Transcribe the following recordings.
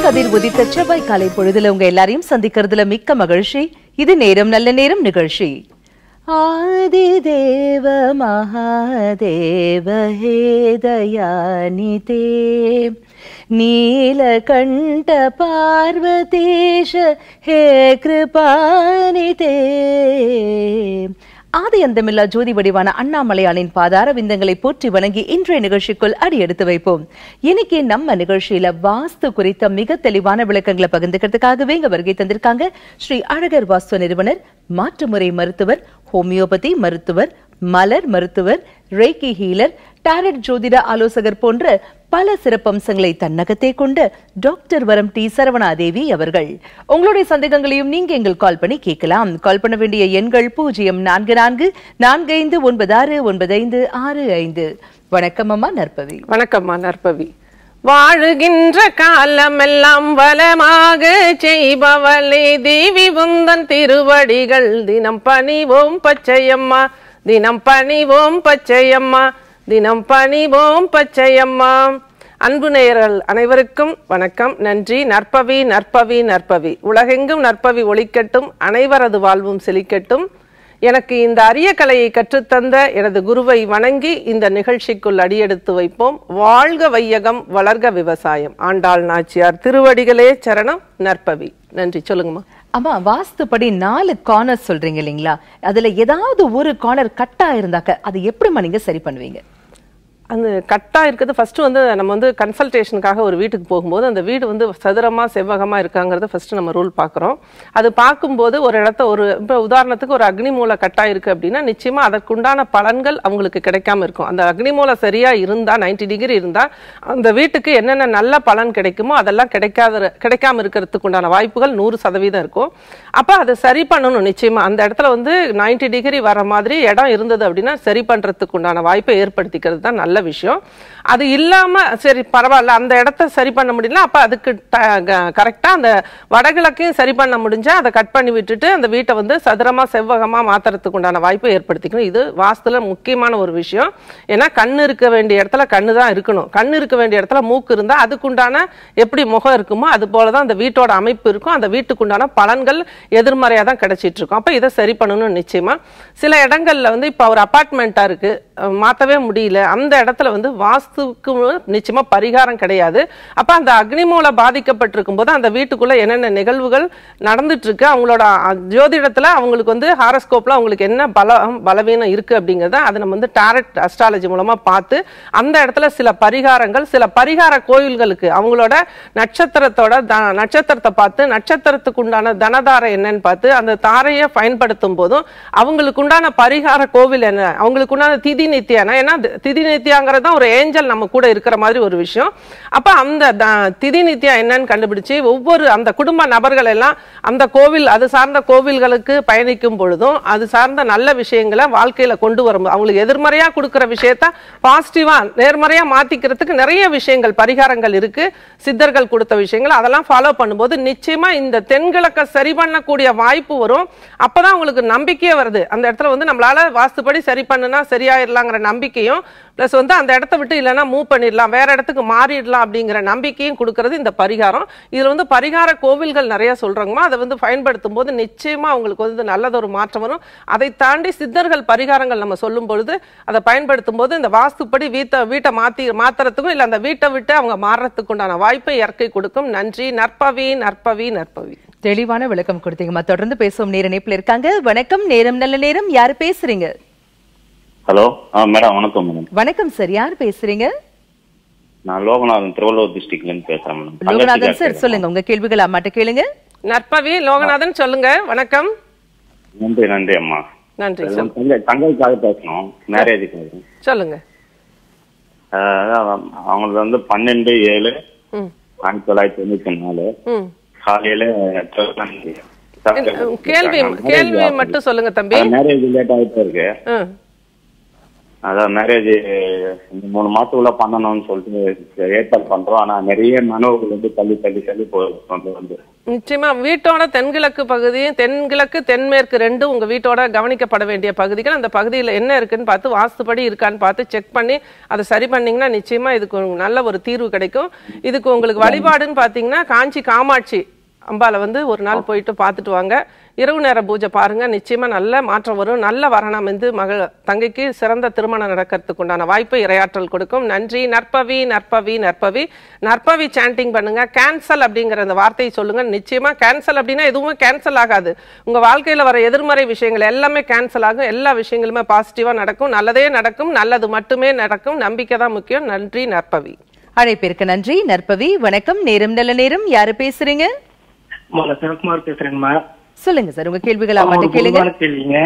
கதிர் உதித்த செவ்வாய் காலை பொழுதுல உங்க எல்லாரையும் சந்திக்கிறதுல மிக்க மகிழ்ச்சி இது நேரம் நல்ல நேரம் நிகழ்ச்சி ஆதி தேவ மகாதேவ ஹே தயாநிதே நீலகண்ட பார்வதேஷ ஹே கிருபானிதே ஆதி அந்தமில்லா ஜோதி வடிவான அண்ணாமலையானின் பாதார விந்தங்களை போற்றி வணங்கி இன்றைய நிகழ்ச்சிக்குள் அடி எடுத்து வைப்போம் இன்னைக்கு நம்ம நிகழ்ச்சியில வாஸ்து குறித்த மிக தெளிவான விளக்கங்களை பகிர்ந்துக்கிறதுக்காகவே இங்க வருகை தந்திருக்காங்க ஸ்ரீ அழகர் வாஸ்து நிறுவனர் மாற்றுமுறை மருத்துவர் ஹோமியோபதி மருத்துவர் மலர் மருத்துவர் ரேக்கி ஹீலர் டாரட் ஜோதிட ஆலோசகர் போன்ற பல சிறப்பம்சங்களை தன்னகத்தே கொண்ட டாக்டர் வரம் டி சரவணாதேவி அவர்கள் உங்களுடைய சந்தேகங்களையும் நீங்க எங்கள் கால் பண்ணி கேட்கலாம் கால் பண்ண வேண்டிய எண்கள் பூஜ்ஜியம் நான்கு நான்கு நான்கு ஐந்து ஒன்பது ஆறு ஒன்பது ஐந்து ஆறு ஐந்து வணக்கம் அம்மா நற்பவி வணக்கம்மா நற்பவி வாழுகின்ற காலமெல்லாம் வளமாக செய்பவளே தேவி உந்தன் திருவடிகள் தினம் பணிவோம் பச்சையம்மா தினம் பணிவோம் பச்சையம்மா தினம் பணிவோம் பச்சையம்மா அன்பு நேயர்கள் அனைவருக்கும் வணக்கம் நன்றி நற்பவி நற்பவி நற்பவி உலகெங்கும் நற்பவி ஒளிக்கட்டும் அனைவரது வாழ்வும் செழிக்கட்டும் எனக்கு இந்த அரிய கலையை கற்றுத்தந்த எனது குருவை வணங்கி இந்த நிகழ்ச்சிக்குள் அடியெடுத்து வைப்போம் வாழ்க வையகம் வளர்க விவசாயம் ஆண்டாள் நாச்சியார் திருவடிகளே சரணம் நற்பவி நன்றி சொல்லுங்கம்மா அம்மா வாஸ்துப்படி நாலு கார்னர் சொல்றீங்க இல்லைங்களா அதுல ஏதாவது ஒரு கார்னர் கட்டா இருந்தாக்க அது எப்படிம்மா நீங்க சரி பண்ணுவீங்க அந்த கட்டா இருக்கிறது ஃபர்ஸ்ட் வந்து நம்ம வந்து கன்சல்டேஷனுக்காக ஒரு வீட்டுக்கு போகும்போது அந்த வீடு வந்து சதுரமா செவ்வகமா இருக்காங்கிறத ஃபர்ஸ்ட் நம்ம ரூல் பார்க்குறோம் அது பார்க்கும்போது ஒரு இடத்த ஒரு இப்போ உதாரணத்துக்கு ஒரு அக்னி மூல கட்டா இருக்கு அப்படின்னா நிச்சயமா அதற்குண்டான பலன்கள் அவங்களுக்கு கிடைக்காம இருக்கும் அந்த அக்னி மூல சரியா இருந்தா 90 டிகிரி இருந்தா அந்த வீட்டுக்கு என்னென்ன நல்ல பலன் கிடைக்குமோ அதெல்லாம் கிடைக்காத கிடைக்காம இருக்கிறதுக்கு உண்டான வாய்ப்புகள் நூறு சதவீதம் இருக்கும் அப்ப அதை சரி பண்ணணும் நிச்சயமா அந்த இடத்துல வந்து 90 டிகிரி வர மாதிரி இடம் இருந்தது அப்படின்னா சரி பண்றதுக்கு உண்டான வாய்ப்பை ஏற்படுத்திக்கிறது தான் நல்ல விஷயம் அது இல்லாம சரி பரவாயில்ல அந்த இடத்த சரி பண்ண முடியல அப்ப அதுக்கு கரெக்டா அந்த வடகிழக்கையும் சரி பண்ண முடிஞ்சா அதை கட் பண்ணி விட்டுட்டு அந்த வீட்டை வந்து சதுரமா செவ்வகமா மாத்துறதுக்கு உண்டான வாய்ப்பை ஏற்படுத்திக்கணும் இது வாஸ்துல முக்கியமான ஒரு விஷயம் ஏன்னா கண்ணு இருக்க வேண்டிய இடத்துல கண்ணு தான் இருக்கணும் கண்ணு இருக்க வேண்டிய இடத்துல மூக்கு இருந்தா அதுக்குண்டான எப்படி முகம் இருக்குமோ அது போலதான் அந்த வீட்டோட அமைப்பு இருக்கும் அந்த வீட்டுக்குண்டான பலன்கள் எதிர்மறையா தான் கிடைச்சிட்டு இருக்கும் அப்ப இதை சரி பண்ணணும் நிச்சயமா சில இடங்கள்ல வந்து இப்ப ஒரு அபார்ட்மெண்ட்டா இருக்கு அஹ் மாத்தவே முடியல அந்த இடத்துல வந்து வாஸ்துக்கு நிச்சயமா பரிகாரம் கிடையாது அப்ப அந்த அக்னி மூலம் பாதிக்கப்பட்டிருக்கும் போது அந்த வீட்டுக்குள்ள என்னென்ன நிகழ்வுகள் நடந்துட்டு இருக்கு அவங்களோட அஹ், ஜோதிடத்துல அவங்களுக்கு வந்து ஹாரஸ்கோப்ல அவங்களுக்கு என்ன பலம் பலவீனம் இருக்கு அப்படிங்கறத அதை நம்ம வந்து டாரட் அஸ்ட்ராலஜி மூலமா பார்த்து அந்த இடத்துல சில பரிகாரங்கள் சில பரிகார கோயில்களுக்கு அவங்களோட நட்சத்திரத்தோட த- நட்சத்திரத்தை பார்த்து நட்சத்திரத்துக்கு உண்டான தனதாரை என்னன்னு பார்த்து அந்த தாரையை பயன்படுத்தும் போதும் அவங்களுக்கு உண்டான பரிகார கோவில் என்ன அவங்களுக்கு உண்டான திதி நித்தியானா ஏன்னா தி- திதி நித்தியாங்கிறது தான் ஒரு ஏஞ்சல் நம்ம கூட இருக்கிற மாதிரி ஒரு விஷயம் அப்ப அந்த த- திதி நித்தியா என்னன்னு கண்டுபிடிச்சு ஒவ்வொரு அந்த குடும்ப நபர்கள் எல்லாம் அந்த கோவில் அது சார்ந்த கோவில்களுக்கு பயணிக்கும் பொழுதும் அது சார்ந்த நல்ல விஷயங்களை வாழ்க்கையில கொண்டு வரும் அவங்களுக்கு எதிர்மறையா கொடுக்கிற விஷயத்த பாசிட்டிவா நேர்மறையா மாத்திக்கிறதுக்கு நிறைய விஷயங்கள் பரிகாரங்கள் இருக்கு சித்தர்கள் கொடுத்த விஷயங்கள் அதெல்லாம் ஃபாலோ பண்ணும்போது நிச்சயமா இந்த தென்கிழக்க சரி பண்ணக்கூடிய வாய்ப்பு வரும் அப்பதான் உங்களுக்கு நம்பிக்கையே வருது அந்த இடத்துல வந்து நம்மளால வாஸ்துப்படி சரி பண்ணுனா சரியாயிடலாங்கிற நம்பிக்கையும் ப்ளஸ் வந்து அந்த இடத்த விட்டு இல்லைன்னா மூவ் பண்ணிடலாம் வேற இடத்துக்கு மாறிடலாம் அப்படிங்கிற நம்பிக்கையும் கொடுக்கறது இந்த பரிகாரம் இதுல வந்து பரிகார கோவில்கள் நிறைய சொல்றாங்கம்மா அதை வந்து பயன்படுத்தும் போது நிச்சயமா அவங்களுக்கு வந்து நல்லதொரு மாற்றம் வரும் அதை தாண்டி சித்தர்கள் பரிகாரங்கள் நம்ம சொல்லும் பொழுது அதை பயன்படுத்தும் போது இந்த வாஸ்துப்படி வீட்டை வீட்டை மாத்தி மாத்துறதுக்கும் இல்லை அந்த வீட்டை விட்டு அவங்க மாறுறதுக்கு உண்டான வாய்ப்பை இயற்கை கொடுக்கும் நன்றி நற்பவி நற்பவி நற்பவி தெளிவான விளக்கம் கொடுத்தீங்கம்மா தொடர்ந்து பேசுவோம் நேர இணைப்புல இருக்காங்க வணக்கம் நேரம் நல்ல நேரம் யாரு பேசுறீங்க ஹலோ ஆ மேடம் வணக்கம் மேடம் வணக்கம் சார் யார் பேசுறீங்க நான் லோகநாதன் திருவள்ளூர் டிஸ்ட்ரிக்ட்ல இருந்து பேசுறேன் மேடம் லோகநாதன் சார் சொல்லுங்க உங்க கேள்விகள் அம்மாட்ட கேளுங்க நற்பவி லோகநாதன் சொல்லுங்க வணக்கம் நன்றி நன்றி அம்மா நன்றி அது சொல் தங்கை தங்கைக்காக பேசணும் மேரேஜுக்காக சொல்லுங்க அதான் அவங்களுக்கு வந்து பன்னெண்டு ஏழு ம் ஆயிரத்தி தொள்ளாயிரத்தி தொண்ணூத்தி நாலு ம் காலையில கேள்வி கேள்வி மட்டும் சொல்லுங்க தம்பி மேரேஜ் லேட் ஆயிட்டு இருக்கு ம் அதான் மேரேஜ் இந்த மூணு மாசத்துக்குள்ள பண்ணணும்னு சொல்லிட்டு ஏற்பாடு பண்றோம் ஆனா நிறைய மனோர்கள் வந்து தள்ளி தள்ளி தள்ளி போகுது வந்து வந்து நிச்சயமா வீட்டோட தென்கிழக்கு பகுதியும் தென்கிழக்கு தென்மேற்கு ரெண்டும் உங்க வீட்டோட கவனிக்கப்பட வேண்டிய பகுதிகள் அந்த பகுதியில் என்ன இருக்குன்னு பார்த்து வாஸ்துபடி இருக்கான்னு பார்த்து செக் பண்ணி அதை சரி பண்ணீங்கன்னா நிச்சயமா இதுக்கு ஒரு நல்ல ஒரு தீர்வு கிடைக்கும் இதுக்கு உங்களுக்கு வழிபாடுன்னு பார்த்தீங்கன்னா காஞ்சி காமாட்சி அம்பால வந்து ஒரு நாள் போயிட்டு பார்த்துட்டு வாங்க இரவு நேர பூஜை பாருங்க நிச்சயமா நல்ல மாற்றம் வரும் நல்ல வரணம் வந்து மகள் தங்கைக்கு சிறந்த திருமணம் நடக்கிறதுக்கு உண்டான வாய்ப்பை இரையாற்றல் கொடுக்கும் நன்றி நற்பவி நற்பவி நற்பவி நற்பவி சாண்டிங் பண்ணுங்க கேன்சல் அப்படிங்கிற அந்த வார்த்தையை சொல்லுங்க நிச்சயமா கேன்சல் அப்படின்னா எதுவுமே கேன்சல் ஆகாது உங்க வாழ்க்கையில வர எதிர்மறை விஷயங்கள் எல்லாமே கேன்சல் ஆகும் எல்லா விஷயங்களுமே பாசிட்டிவா நடக்கும் நல்லதே நடக்கும் நல்லது மட்டுமே நடக்கும் நம்பிக்கை தான் முக்கியம் நன்றி நற்பவி அழைப்பிற்கு நன்றி நற்பவி வணக்கம் நேரம் நல்ல நேரம் யாரு பேசுறீங்க முதல்ல சிவகுமார் பேசுறேங்கம்மா சொல்லுங்க சார் உங்க கேள்விகள் ஆமா, அம்மாட்ட ஒரு கேளுங்க பொதுவான கேள்விங்க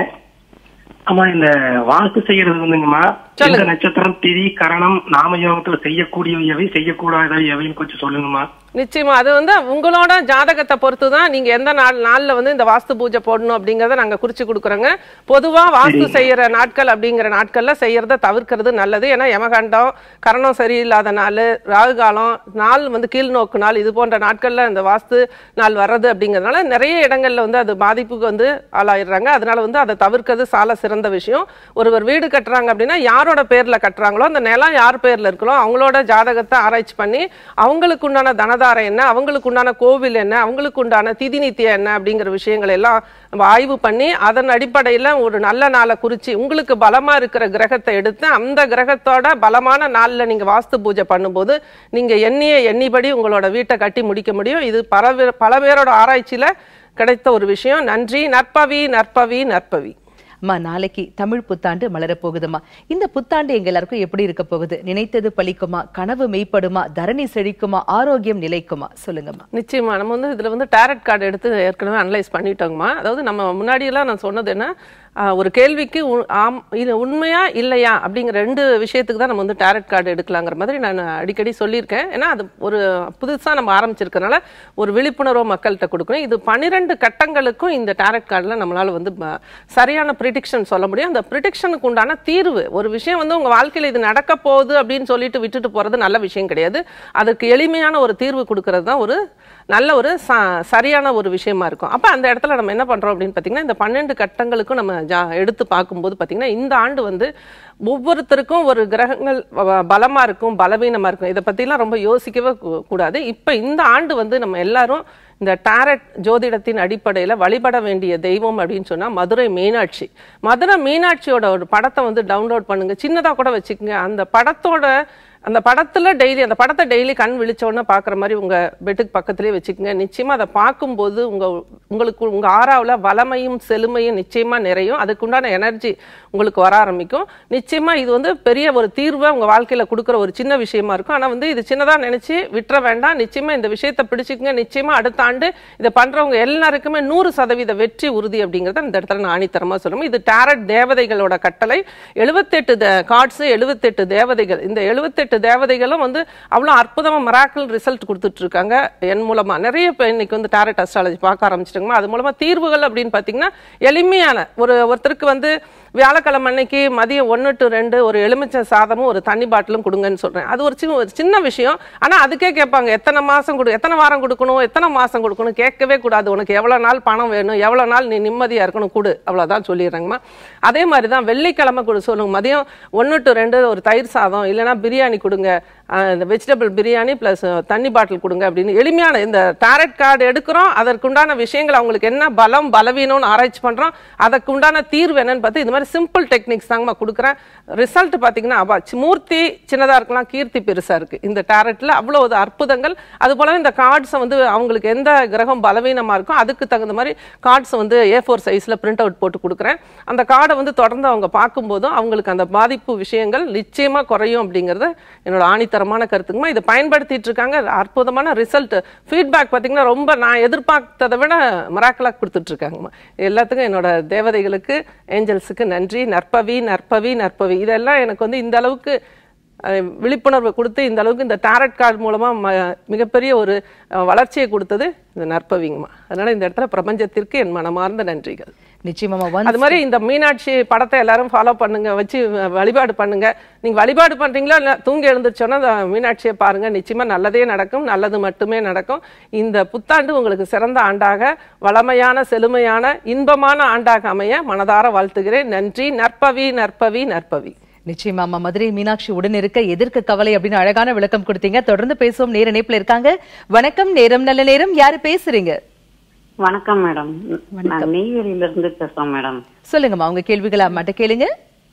ஆமா இந்த வாக்கு செய்யறது வந்துங்கம்மா சொல்லுங்க. எந்த நட்சத்திரம் திதி கரணம் நாமயோகத்துல செய்யக்கூடியவை எவை செய்யக்கூடாதவை எவைன்னு கொஞ்சம் சொல்லுங்கம்மா நிச்சயமா அது வந்து உங்களோட ஜாதகத்தை பொறுத்து தான் நீங்க எந்த நாள் நாள்ல வந்து இந்த வாஸ்து பூஜை போடணும் அப்படிங்கறத நாங்க குறிச்சு கொடுக்குறோங்க பொதுவா வாஸ்து செய்யற நாட்கள் அப்படிங்கிற நாட்கள்ல செய்யறத தவிர்க்கிறது நல்லது ஏன்னா யமகண்டம் கரணம் சரியில்லாத நாள் ராகு காலம் நாள் வந்து கீழ் நோக்கு நாள் இது போன்ற நாட்கள்ல இந்த வாஸ்து நாள் வர்றது அப்படிங்கறதுனால நிறைய இடங்கள்ல வந்து அது பாதிப்புக்கு வந்து ஆளாயிடுறாங்க அதனால வந்து அதை தவிர்க்கிறது சால சிறந்த விஷயம் ஒருவர் வீடு கட்டுறாங்க அப்படின்னா யாரோட பேர்ல கட்டுறாங்களோ அந்த நிலம் யார் பேர்ல இருக்கோ அவங்களோட ஜாதகத்தை ஆராய்ச்சி பண்ணி அவங்களுக்கு உண்டான தனதாரம் என்ன அவங்களுக்கு உண்டான கோவில் என்ன அவங்களுக்கு உண்டான திதி நித்தியம் என்ன அப்படிங்கிற விஷயங்கள் எல்லாம் நம்ம ஆய்வு பண்ணி அதன் அடிப்படையில் ஒரு நல்ல நாளை குறிச்சு உங்களுக்கு பலமா இருக்கிற கிரகத்தை எடுத்து அந்த கிரகத்தோட பலமான நாள்ல நீங்க வாஸ்து பூஜை பண்ணும்போது நீங்க எண்ணிய எண்ணிபடி உங்களோட வீட்டை கட்டி முடிக்க முடியும் இது பல பேர் பல பேரோட ஆராய்ச்சியில கிடைத்த ஒரு விஷயம் நன்றி நற்பவி நற்பவி நற்பவி அம்மா நாளைக்கு தமிழ் புத்தாண்டு மலரப் போகுதுமா இந்த புத்தாண்டு எங்க எல்லாருக்கும் எப்படி இருக்க போகுது நினைத்தது பலிக்குமா கனவு மெய்ப்படுமா தரணி செழிக்குமா ஆரோக்கியம் நிலைக்குமா சொல்லுங்கம்மா நிச்சயமா நம்ம வந்து இதுல வந்து டேரட் கார்டு எடுத்து ஏற்கனவே அனலைஸ் பண்ணிட்டோங்கம்மா அதாவது நம்ம முன்னாடியெல்லாம் நான் சொன்னது என்ன ஆஹ், ஒரு கேள்விக்கு உ- ஆம் இது உண்மையா இல்லையா அப்படிங்கிற ரெண்டு விஷயத்துக்கு தான் நம்ம வந்து டேரட் கார்டு எடுக்கலாங்கிற மாதிரி நான் அடிக்கடி சொல்லியிருக்கேன் ஏன்னா அது ஒரு புதுசா நம்ம ஆரம்பிச்சிருக்கனால ஒரு விழிப்புணர்வு மக்கள்கிட்ட கொடுக்கணும் இது பன்னிரெண்டு கட்டங்களுக்கும் இந்த டேரட் கார்டில் நம்மளால வந்து ப- சரியான ப்ரிடிக்ஷன் சொல்ல முடியும் அந்த ப்ரிடிக்ஷனுக்கு உண்டான தீர்வு ஒரு விஷயம் வந்து உங்க வாழ்க்கையில இது நடக்க போகுது அப்படின்னு சொல்லிட்டு விட்டுட்டு போறது நல்ல விஷயம் கிடையாது அதுக்கு எளிமையான ஒரு தீர்வு கொடுக்கறது தான் ஒரு நல்ல ஒரு ச- சரியான ஒரு விஷயமா இருக்கும் அப்ப அந்த இடத்துல நம்ம என்ன பண்றோம் அப்படின்னு பாத்தீங்கன்னா இந்த பன்னெண்டு கட்டங்களுக்கும் நம்ம ஜா- எடுத்து பார்க்கும்போது பாத்தீங்கன்னா இந்த ஆண்டு வந்து ஒவ்வொருத்தருக்கும் ஒரு கிரகங்கள் வ- பலமா இருக்கும் பலவீனமா இருக்கும் இதை பத்திலாம் ரொம்ப யோசிக்கவே கூ- கூடாது இப்ப இந்த ஆண்டு வந்து நம்ம எல்லாரும் இந்த டாரட் ஜோதிடத்தின் அடிப்படையில் வழிபட வேண்டிய தெய்வம் அப்படின்னு சொன்னா மதுரை மீனாட்சி மதுரை மீனாட்சியோட ஒரு படத்தை வந்து டவுன்லோட் பண்ணுங்க சின்னதா கூட வச்சுக்கோங்க அந்த படத்தோட அந்த படத்துல டெய்லி அந்த படத்தை டெய்லி கண் விழிச்ச உடனே பார்க்குற மாதிரி உங்க பெட்டுக்கு பக்கத்துலேயே வச்சுக்கோங்க நிச்சயமா அதை பார்க்கும்போது உங்க உங்களுக்கு உங்க ஆறாவில் வளமையும் செழுமையும் நிச்சயமா நிறையும் அதுக்குண்டான எனர்ஜி உங்களுக்கு வர ஆரம்பிக்கும் நிச்சயமா இது வந்து பெரிய ஒரு தீர்வை உங்க வாழ்க்கையில கொடுக்குற ஒரு சின்ன விஷயமா இருக்கும் ஆனா வந்து இது சின்னதா நினைச்சு விட்டுற வேண்டாம் நிச்சயமா இந்த விஷயத்தை பிடிச்சிக்கங்க நிச்சயமா அடுத்த ஆண்டு இதை பண்றவங்க எல்லாருக்குமே நூறு சதவீத வெற்றி உறுதி அப்படிங்கறத இந்த இடத்துல நான் ஆணித்தரமா சொல்லுவேன் இது டேரட் தேவதைகளோட கட்டளை எழுபத்தெட்டு கார்ட்ஸ் எழுபத்தெட்டு தேவதைகள் இந்த எழுபத்தெட்டு தேவதைகளும் வந்து அவ்வளோ அற்புதமா மிராக்கிள் ரிசல்ட் கொடுத்துட்டு இருக்காங்க என் மூலமா நிறைய பேர் இன்னைக்கு வந்து டேரட் அஸ்ட்ராலஜி பார்க்க ஆரம்பிச்சிட்டாங்க அது மூலமா தீர்வுகள் அப்படின்னு பாத்தீங்கன்னா எளிமையான ஒரு ஒருத்தருக்கு வந்து வியாழக்கிழமை அன்னைக்கு மதியம் ஒன்று டு ரெண்டு ஒரு எலுமிச்சை சாதமும் ஒரு தண்ணி பாட்டிலும் கொடுங்கன்னு சொல்றேன் அது ஒரு சின்ன ஒரு சின்ன விஷயம் ஆனா அதுக்கே கேட்பாங்க எத்தனை மாசம் கொடு எத்தனை வாரம் கொடுக்கணும் எத்தனை மாசம் கொடுக்கணும் கேட்கவே கூடாது உனக்கு எவ்வளவு நாள் பணம் வேணும் எவ்வளவு நாள் நீ நிம்மதியா இருக்கணும் கொடு அவ்வளவுதான் சொல்லிடுறாங்கம்மா அதே மாதிரி தான் வெள்ளிக்கிழமை கொடு சொல்லுங்க மதியம் ஒன்று டு ரெண்டு ஒரு தயிர் சாதம் இல்லைன்னா பிரியாணி கொடுங்க அஹ் இந்த வெஜிடபிள் பிரியாணி ப்ளஸ் தண்ணி பாட்டில் கொடுங்க அப்படின்னு எளிமையான இந்த டாரட் கார்டு எடுக்கிறோம் அதற்குண்டான விஷயங்கள் அவங்களுக்கு என்ன பலம் பலவீனம்னு ஆராய்ச்சி பண்றோம் அதற்குண்டான தீர்வு என்னன்னு பார்த்து இது மாதிரி சிம்பிள் டெக்னிக்ஸ் தாங்கம்மா கொடுக்குறேன் ரிசல்ட் பார்த்தீங்கன்னா அப்பா சி- மூர்த்தி சின்னதா இருக்கலாம் கீர்த்தி பெருசா இருக்கு இந்த டேரட்ல அவ்வளோ ஒரு அற்புதங்கள் அது போல இந்த கார்ட்ஸை வந்து அவங்களுக்கு எந்த கிரகம் பலவீனமா இருக்கோ அதுக்கு தகுந்த மாதிரி கார்ட்ஸ் வந்து ஏ ஃபோர் சைஸ்ல பிரிண்ட் அவுட் போட்டு கொடுக்குறேன் அந்த கார்டை வந்து தொடர்ந்து அவங்க பார்க்கும்போதும் அவங்களுக்கு அந்த பாதிப்பு விஷயங்கள் நிச்சயமா குறையும் அப்படிங்கிறது என்னோட ஆணித்தரமான கருத்துங்கம்மா இதை பயன்படுத்திட்டு இருக்காங்க அற்புதமான ரிசல்ட் ஃபீட்பேக் பார்த்தீங்கன்னா ரொம்ப நான் எதிர்பார்த்ததை விட மராக்கலாக கொடுத்துட்டு இருக்காங்கம்மா எல்லாத்துக்கும் என்னோட தேவதைகளுக்கு ஏஞ்சல்ஸுக்கு நன்றி நற்பவி நற்பவி நற்பவி இதெல்லாம் எனக்கு வந்து இந்த அளவுக்கு அஹ், விழிப்புணர்வை கொடுத்து இந்த அளவுக்கு இந்த டேரட் கார்டு மூலமா ம- மிகப்பெரிய ஒரு அஹ், வளர்ச்சியை கொடுத்தது இந்த நற்பவிங்கம்மா அதனால இந்த இடத்துல பிரபஞ்சத்திற்கு என் மனமார்ந்த நன்றிகள் நிச்சயமாமா ஒன் அது மாதிரி இந்த மீனாட்சி படத்தை எல்லாரும் ஃபாலோ பண்ணுங்க வச்சு வ- வழிபாடு பண்ணுங்க நீங்க வழிபாடு பண்றீங்களோ இல்ல தூங்கி எழுந்திரிச்சோன்னா அந்த மீனாட்சியை பாருங்க நிச்சயமா நல்லதே நடக்கும் நல்லது மட்டுமே நடக்கும் இந்த புத்தாண்டு உங்களுக்கு சிறந்த ஆண்டாக வளமையான செழுமையான இன்பமான ஆண்டாக அமைய மனதார வாழ்த்துகிறேன் நன்றி நற்பவி நற்பவி நற்பவி நிச்சயமாமா மதுரை மீனாட்சி உடன் இருக்க எதிர்க்க கவலை அப்படின்னு அழகான விளக்கம் கொடுத்தீங்க தொடர்ந்து பேசுவோம் நேர இணைப்புல இருக்காங்க வணக்கம் நேரம் நல்ல நேரம் யாரு பேசுறீங்க வணக்கம் மேடம் நான் நெய்வேலியில இருந்து பேசுறோம் மேடம் சொல்லுங்கம்மா உங்க கேள்விகளை அம்மாட்ட கேளுங்க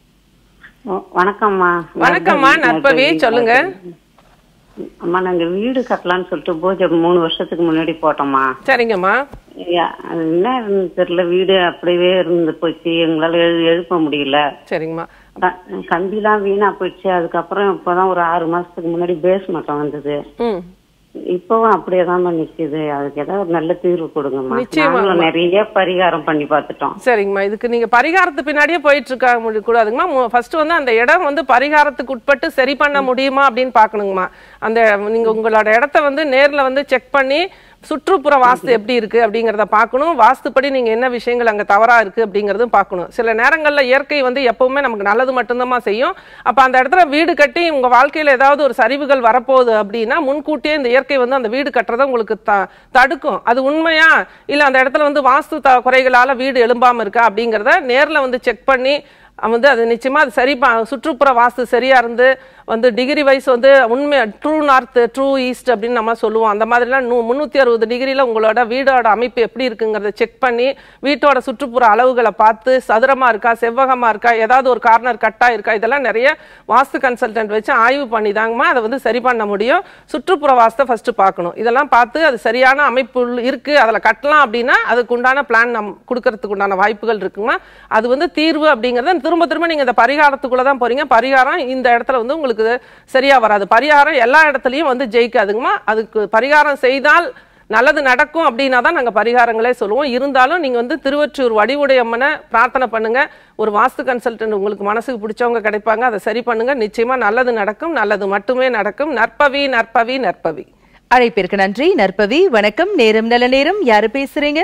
வ- வணக்கம்மா வணக்கம்மா நற்பவி சொல்லுங்க அம்மா நாங்க வீடு கட்டலாம்னு சொல்லிட்டு பூஜை மூணு வருஷத்துக்கு முன்னாடி போட்டோம்மா சரிங்கம்மா யா- அது என்ன இருந்துன்னு தெரியல வீடு அப்படியே இருந்து போச்சு எங்களால எழு- எழுப்ப முடியல சரிங்கம்மா க- கம்பிலாம் வீணா போயிடுச்சு அதுக்கப்புறம் இப்பதான் ஒரு ஆறு மாசத்துக்கு முன்னாடி பேஸ் மட்டும் வந்தது ம் இப்பவும் அப்படியே தான் நிக்குது அதுக்கு ஏதாவது ஒரு நல்ல தீர்வு கொடுங்கம்மா நிச்சயமா, நாங்களும் நிறைய பரிகாரம் பண்ணி பார்த்துட்டோம் சரிங்கம்மா இதுக்கு நீங்க பரிகாரத்து பின்னாடியே போயிட்டு இருக்க முடி- கூடாதுங்கம்மா ஃபர்ஸ்ட் வந்து அந்த இடம் வந்து பரிகாரத்துக்கு உட்பட்டு சரி பண்ண முடியுமா அப்படின்னு பார்க்கணுங்கம்மா அந்த நீங்க உங்களோட இடத்த வந்து நேர்ல வந்து செக் பண்ணி சுற்றுப்புற வாஸ்து எப்படி இருக்கு அப்படிங்கறத பார்க்கணும் வாஸ்துப்படி நீங்க என்ன விஷயங்கள் அங்க தவறா இருக்கு அப்படிங்கறதும் பார்க்கணும் சில நேரங்கள்ல இயற்கை வந்து எப்பவுமே நமக்கு நல்லது மட்டும்தான் செய்யும் அப்ப அந்த இடத்துல வீடு கட்டி உங்க வாழ்க்கையில ஏதாவது ஒரு சரிவுகள் வரப்போகுது அப்படின்னா முன்கூட்டியே இந்த இயற்கை வந்து அந்த வீடு கட்டுறதை உங்களுக்கு த- தடுக்கும் அது உண்மையா இல்ல அந்த இடத்துல வந்து வாஸ்து த- குறைகளால வீடு எழும்பாம இருக்கா அப்படிங்கறத நேர்ல வந்து செக் பண்ணி வந்து அது நிச்சயமா அது சரி ப- சுற்றுப்புற வாஸ்து சரியா இருந்து வந்து டிகிரி வைஸ் வந்து உண்மை ட்ரூ நார்த் ட்ரூ ஈஸ்ட் அப்படின்னு நம்ம சொல்லுவோம் அந்த மாதிரிலாம் நூ முந்நூற்றி அறுபது டிகிரியில் உங்களோட வீடோட அமைப்பு எப்படி இருக்குங்கிறத செக் பண்ணி வீட்டோட சுற்றுப்புற அளவுகளை பார்த்து சதுரமா இருக்கா செவ்வகமா இருக்கா ஏதாவது ஒரு கார்னர் கட்டா இருக்கா இதெல்லாம் நிறைய வாஸ்து கன்சல்டன்ட் வச்சு ஆய்வு பண்ணி தாங்கம்மா அதை வந்து சரி பண்ண முடியும் சுற்றுப்புற வாஸ்தை ஃபர்ஸ்ட் பார்க்கணும் இதெல்லாம் பார்த்து அது சரியான அமைப்பு இருக்கு அதில் கட்டலாம் அப்படின்னா அதுக்கு உண்டான பிளான் நம் கொடுக்கறதுக்கு உண்டான வாய்ப்புகள் இருக்குமா அது வந்து தீர்வு அப்படிங்கறத திரும்ப திரும்ப நீங்க இந்த பரிகாரத்துக்குள்ள தான் போறீங்க பரிகாரம் இந்த இடத்துல வந்து உங்களுக்கு சரியா வராது பரிகாரம் எல்லா இடத்துலயும் வந்து ஜெயிக்காதுங்கம்மா அதுக்கு பரிகாரம் செய்தால் நல்லது நடக்கும் அப்படின்னா தான் நாங்கள் பரிகாரங்களே சொல்லுவோம் இருந்தாலும் நீங்கள் வந்து திருவொற்றியூர் வடிவுடையம்மனை பிரார்த்தனை பண்ணுங்க ஒரு வாஸ்து கன்சல்டன்ட் உங்களுக்கு மனசுக்கு பிடிச்சவங்க கிடைப்பாங்க அதை சரி பண்ணுங்க நிச்சயமா நல்லது நடக்கும் நல்லது மட்டுமே நடக்கும் நற்பவி நற்பவி நற்பவி அழைப்பிற்கு நன்றி நற்பவி வணக்கம் நேரம் நல்ல நேரம் யாரு பேசுறீங்க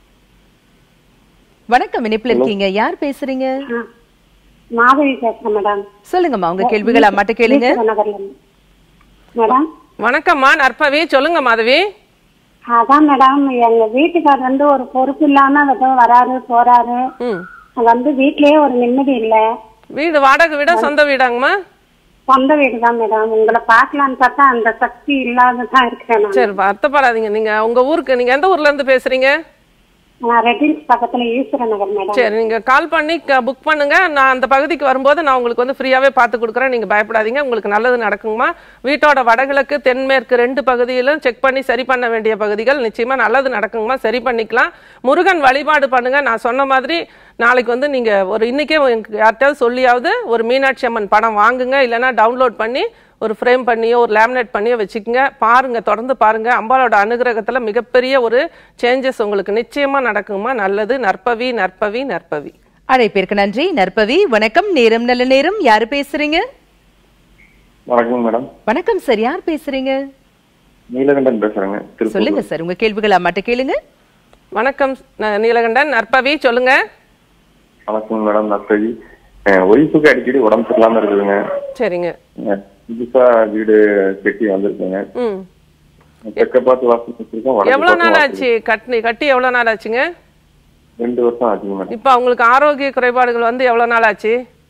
வணக்கம் இணைப்புல இருக்கீங்க யார் பேசுறீங்க மாதவி பேசுறேன் மேடம் சொல்லுங்கம்மா உங்க கேள்விகளை அம்மாட்ட கேளுங்க நகர்ல இருந்து. மேடம் வணக்கம்மா நற்பவி சொல்லுங்க மாதவி அதான் மேடம் எங்க வீட்டுக்கார் வந்து ஒரு பொறுப்பு இல்லாம ஏதோ வராரு போறாரு ம் வந்து வீட்லயே ஒரு நிம்மதி இல்ல வீடு வாடகை வீடா சொந்த வீடாங்கம்மா சொந்த வீடு தான் மேடம் உங்களை பார்க்கலான்னு பார்த்தா அந்த சக்தி இல்லாததான் இருக்கேன் நான். சரி வருத்தப்படாதீங்க நீங்க உங்க ஊருக்கு நீங்க எந்த ஊர்ல இருந்து பேசுறீங்க நான் ரெட்டில்ஸ் பக்கத்துல ஈஸ்வர நகர் மேடம் சரி நீங்க கால் பண்ணி புக் பண்ணுங்க நான் அந்த பகுதிக்கு வரும்போது நான் உங்களுக்கு வந்து ஃப்ரீயாவே பார்த்து கொடுக்குறேன் நீங்க பயப்படாதீங்க உங்களுக்கு நல்லது நடக்குங்கம்மா வீட்டோட வடகிழக்கு தென்மேற்கு ரெண்டு பகுதியிலும் செக் பண்ணி சரி பண்ண வேண்டிய பகுதிகள் நிச்சயமா நல்லது நடக்குங்கம்மா சரி பண்ணிக்கலாம் முருகன் வழிபாடு பண்ணுங்க நான் சொன்ன மாதிரி நாளைக்கு வந்து நீங்க ஒரு இன்னைக்கே எனக்கு யார்கிட்டயாவது சொல்லியாவது ஒரு மீனாட்சி அம்மன் படம் வாங்குங்க இல்லைன்னா டவுன்லோட் பண்ணி ஒரு ஃப்ரேம் பண்ணியோ ஒரு லேமினேட் பண்ணியோ வச்சுக்கோங்க பாருங்க தொடர்ந்து பாருங்க அம்பாலோட அனுகிரகத்துல மிகப்பெரிய ஒரு சேஞ்சஸ் உங்களுக்கு நிச்சயமா நடக்குமா நல்லது நற்பவி நற்பவி நற்பவி அழைப்பிற்கு நன்றி நற்பவி வணக்கம் நேரம் நல்ல நேரம் யாரு பேசுறீங்க வணக்கம் மேடம் வணக்கம் சார் யார் பேசுறீங்க நீலகண்டன் பேசுறேங்க திருப்பூர் சொல்லுங்க சார் உங்க கேள்விகளை அம்மாட்ட கேளுங்க வணக்கம் ந- நீலகண்டன் நற்பவி சொல்லுங்க வணக்கம் மேடம் நற்பதி ஒய்ஃபுக்கு அடிக்கடி உடம்பு சரியில்லாம இருக்குதுங்க சரிங்க அஹ், புதுசா வீடு கட்டி வந்திருக்குங்க ம் தெற்க பார்த்து வாசல் வச்சிருக்கோம் வடக்கு எவ்வளவு பார்த்து நாள் வாசல் ஆச்சு கட்டி கட்டி எவ்வளவு நாள் ஆச்சுங்க ரெண்டு வருஷம் ஆச்சுங்க மேடம் இப்போ அவங்களுக்கு ஆரோக்கிய குறைபாடுகள் வந்து எவ்வளவு நாள் ஆச்சு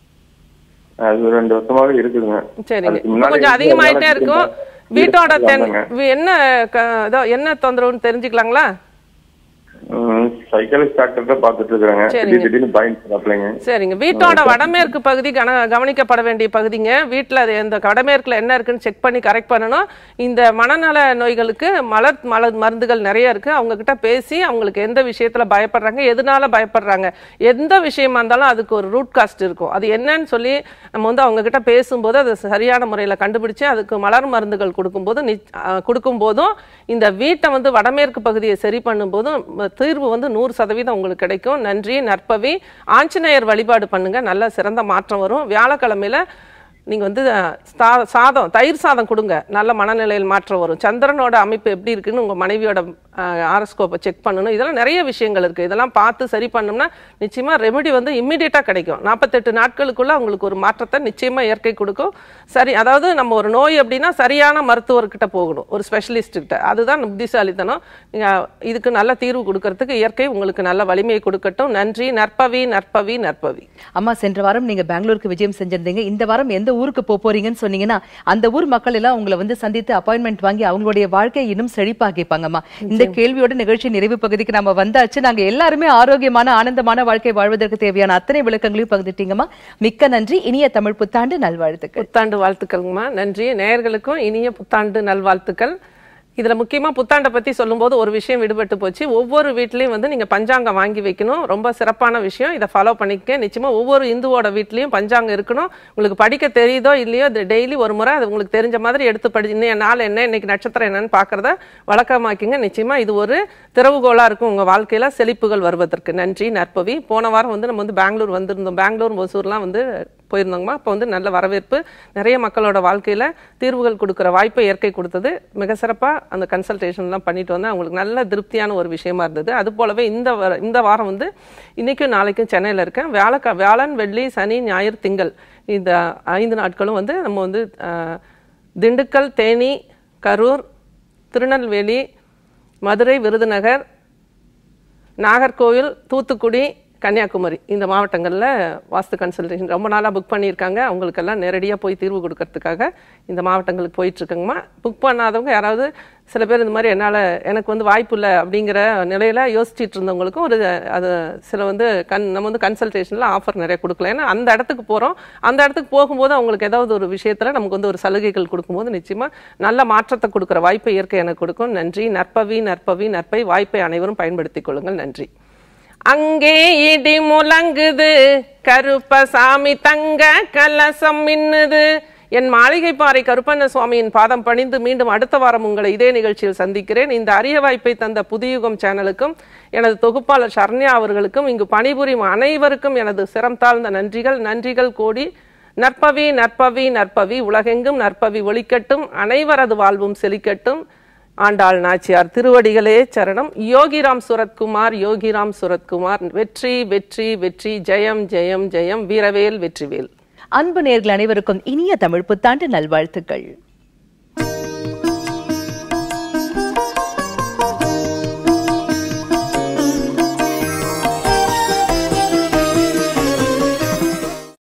அது ஒரு ரெண்டு வருஷமாவே இருக்குதுங்க சரிங்க அதுக்கு இன்னும் முன்னாடி கொஞ்சம் வந்து அதிகமாயிட்டே என்னால இருக்கும் வீடு வீட்டோட கட்டி தென் வந்தேங்க. வி- என்ன க- இதோ என்ன தொந்தரவுன்னு தெரிஞ்சுக்கலாங்களா சைக்காலஜிஸ்ட் டாக்டர் தான் பாத்துட்டு இருக்கிறாங்க சரிங்க. திடீர் திடீர்னு பயன் சாப்பிடுங்க சரிங்க வீட்டோட வடமேற்கு பகுதி கன கவனிக்கப்பட வேண்டிய பகுதிங்க வீட்டில் அது இந்த வடமேற்குல என்ன இருக்குன்னு செக் பண்ணி கரெக்ட் பண்ணணும் இந்த மனநல நோய்களுக்கு மலர் மலர் மருந்துகள் நிறைய இருக்கு அவங்க கிட்ட பேசி அவங்களுக்கு எந்த விஷயத்துல பயப்படுறாங்க எதனால பயப்படுறாங்க எந்த விஷயமா இருந்தாலும் அதுக்கு ஒரு ரூட் காஸ்ட் இருக்கும் அது என்னன்னு சொல்லி நம்ம வந்து அவங்க கிட்ட பேசும்போது அது சரியான முறையில் கண்டுபிடிச்சு அதுக்கு மலர் மருந்துகள் கொடுக்கும்போது நிச்- அஹ் கொடுக்கும்போதும் இந்த வீட்டை வந்து வடமேற்கு பகுதியை சரி பண்ணும்போதும் ம- தீர்வு வந்து நூறு சதவீதம் உங்களுக்கு கிடைக்கும் நன்றி நற்பவி ஆஞ்சநேயர் வழிபாடு பண்ணுங்க நல்ல சிறந்த மாற்றம் வரும் வியாழக்கிழமையில நீங்க வந்து அஹ், சா- சாதம் தயிர் சாதம் கொடுங்க நல்ல மனநிலையில் மாற்றம் வரும் சந்திரனோட அமைப்பு எப்படி இருக்குன்னு உங்க மனைவியோட ஆரஸ்கோப்பை செக் பண்ணணும் இதெல்லாம் நிறைய விஷயங்கள் இருக்கு இதெல்லாம் பார்த்து சரி பண்ணோம்னா நிச்சயமா ரெமெடி வந்து இம்மிடியட்டா கிடைக்கும் நாற்பத்தெட்டு நாட்களுக்குள்ள உங்களுக்கு ஒரு மாற்றத்தை நிச்சயமா இயற்கை கொடுக்கும் சரி அதாவது நம்ம ஒரு நோய் அப்படின்னா சரியான மருத்துவர்கிட்ட போகணும் ஒரு ஸ்பெஷலிஸ்ட் கிட்ட அதுதான் புத்திசாலித்தனம் நீங்க இதுக்கு நல்ல தீர்வு கொடுக்கறதுக்கு இயற்கை உங்களுக்கு நல்ல வலிமையை கொடுக்கட்டும் நன்றி நற்பவி நற்பவி நற்பவி அம்மா சென்ற வாரம் நீங்க பெங்களூருக்கு விஜயம் செஞ்சிருந்தீங்க இந்த வாரம் எந்த ஊருக்கு போக போறீங்கன்னு சொன்னீங்கன்னா அந்த ஊர் மக்கள் எல்லாம் உங்களை வந்து சந்தித்து அப்பாயின்மெண்ட் வாங்கி அவங்களுடைய வாழ்க்கையை இன்னும் செழிப்பாக்கிப்பாங்கம்மா இந்த கேள்வியோட நிகழ்ச்சி நிறைவு பகுதிக்கு நாம வந்தாச்சு நாங்க எல்லாருமே ஆரோக்கியமான ஆனந்தமான வாழ்க்கை வாழ்வதற்கு தேவையான அத்தனை விளக்கங்களையும் பகிர்ந்துட்டீங்கம்மா மிக்க நன்றி இனிய தமிழ் புத்தாண்டு நல்வாழ்த்துக்கள் புத்தாண்டு வாழ்த்துக்கள்ங்கம்மா நன்றி நேயர்களுக்கும் இனிய புத்தாண்டு நல்வாழ்த்துக்கள் இதுல முக்கியமா புத்தாண்டை பத்தி சொல்லும்போது ஒரு விஷயம் விடுபட்டு போச்சு ஒவ்வொரு வீட்லயும் வந்து நீங்க பஞ்சாங்கம் வாங்கி வைக்கணும் ரொம்ப சிறப்பான விஷயம் இதை ஃபாலோ பண்ணிக்க நிச்சயமா ஒவ்வொரு இந்துவோட வீட்லயும் பஞ்சாங்கம் இருக்கணும் உங்களுக்கு படிக்க தெரியுதோ இல்லையோ டெய்லி ஒரு முறை அது உங்களுக்கு தெரிஞ்ச மாதிரி எடுத்து படி இன்னைய நாள் என்ன இன்னைக்கு நட்சத்திரம் என்னன்னு பாக்குறத வழக்கமாக்கிங்க நிச்சயமா இது ஒரு திறவுகோலா இருக்கும் உங்க வாழ்க்கையில செழிப்புகள் வருவதற்கு நன்றி நற்பவி போன வாரம் வந்து நம்ம வந்து பெங்களூர் வந்திருந்தோம் பெங்களூர் ஒசூர்லாம் வந்து போயிருந்தோங்கம்மா அப்போ வந்து நல்ல வரவேற்பு நிறைய மக்களோட வாழ்க்கையில தீர்வுகள் கொடுக்குற வாய்ப்பை இயற்கை கொடுத்தது மிக சிறப்பா அந்த கன்சல்டேஷன்லாம் பண்ணிட்டு வந்தேன் அவங்களுக்கு நல்ல திருப்தியான ஒரு விஷயமா இருந்தது அது போலவே இந்த வார- இந்த வாரம் வந்து இன்னைக்கும் நாளைக்கும் சென்னையில இருக்கேன் வியாழக்க வியாழன் வெள்ளி சனி ஞாயிறு திங்கள் இந்த ஐந்து நாட்களும் வந்து நம்ம வந்து அஹ், திண்டுக்கல் தேனி கரூர் திருநெல்வேலி மதுரை விருதுநகர் நாகர்கோவில் தூத்துக்குடி கன்னியாகுமரி இந்த மாவட்டங்களில் வாஸ்து கன்சல்டேஷன் ரொம்ப நாளாக புக் பண்ணியிருக்காங்க அவங்களுக்கெல்லாம் நேரடியாக போய் தீர்வு கொடுக்கறதுக்காக இந்த மாவட்டங்களுக்கு போயிட்டுருக்கங்கம்மா புக் பண்ணாதவங்க யாராவது சில பேர் இந்த மாதிரி என்னால் எனக்கு வந்து வாய்ப்பு இல்லை அப்படிங்கிற நிலையில் யோசிச்சுட்டு இருந்தவங்களுக்கும் ஒரு அது சில வந்து கண் நம்ம வந்து கன்சல்டேஷனில் ஆஃபர் நிறைய கொடுக்கலாம் ஏன்னா அந்த இடத்துக்கு போகிறோம் அந்த இடத்துக்கு போகும்போது அவங்களுக்கு ஏதாவது ஒரு விஷயத்தில் நமக்கு வந்து ஒரு சலுகைகள் கொடுக்கும்போது நிச்சயமாக நல்ல மாற்றத்தை கொடுக்குற வாய்ப்பை இயற்கை எனக்கு கொடுக்கும் நன்றி நற்பவி நற்பவி நற்பை வாய்ப்பை அனைவரும் பயன்படுத்திக் கொள்ளுங்கள் நன்றி அங்கே இடி முழங்குது கருப்பசாமி தங்க கலசம் மின்னுது என் மாளிகை பாறை கருப்பண்ண சுவாமியின் பாதம் பணிந்து மீண்டும் அடுத்த வாரம் உங்களை இதே நிகழ்ச்சியில் சந்திக்கிறேன் இந்த அரிய வாய்ப்பை தந்த புதியுகம் சேனலுக்கும் எனது தொகுப்பாளர் சரண்யா அவர்களுக்கும் இங்கு பணிபுரியும் அனைவருக்கும் எனது சிரம் தாழ்ந்த நன்றிகள் நன்றிகள் கோடி நற்பவி நற்பவி நற்பவி உலகெங்கும் நற்பவி ஒளிக்கட்டும் அனைவரது வாழ்வும் செழிக்கட்டும் ஆண்டாள் நாச்சியார் திருவடிகளே சரணம் யோகிராம் சுரத்குமார் யோகிராம் சுரத்குமார் வெற்றி வெற்றி வெற்றி ஜெயம் ஜெயம் ஜெயம் வீரவேல் வெற்றிவேல் அன்பு நேர்கள் அனைவருக்கும் இனிய தமிழ் புத்தாண்டு நல்வாழ்த்துக்கள்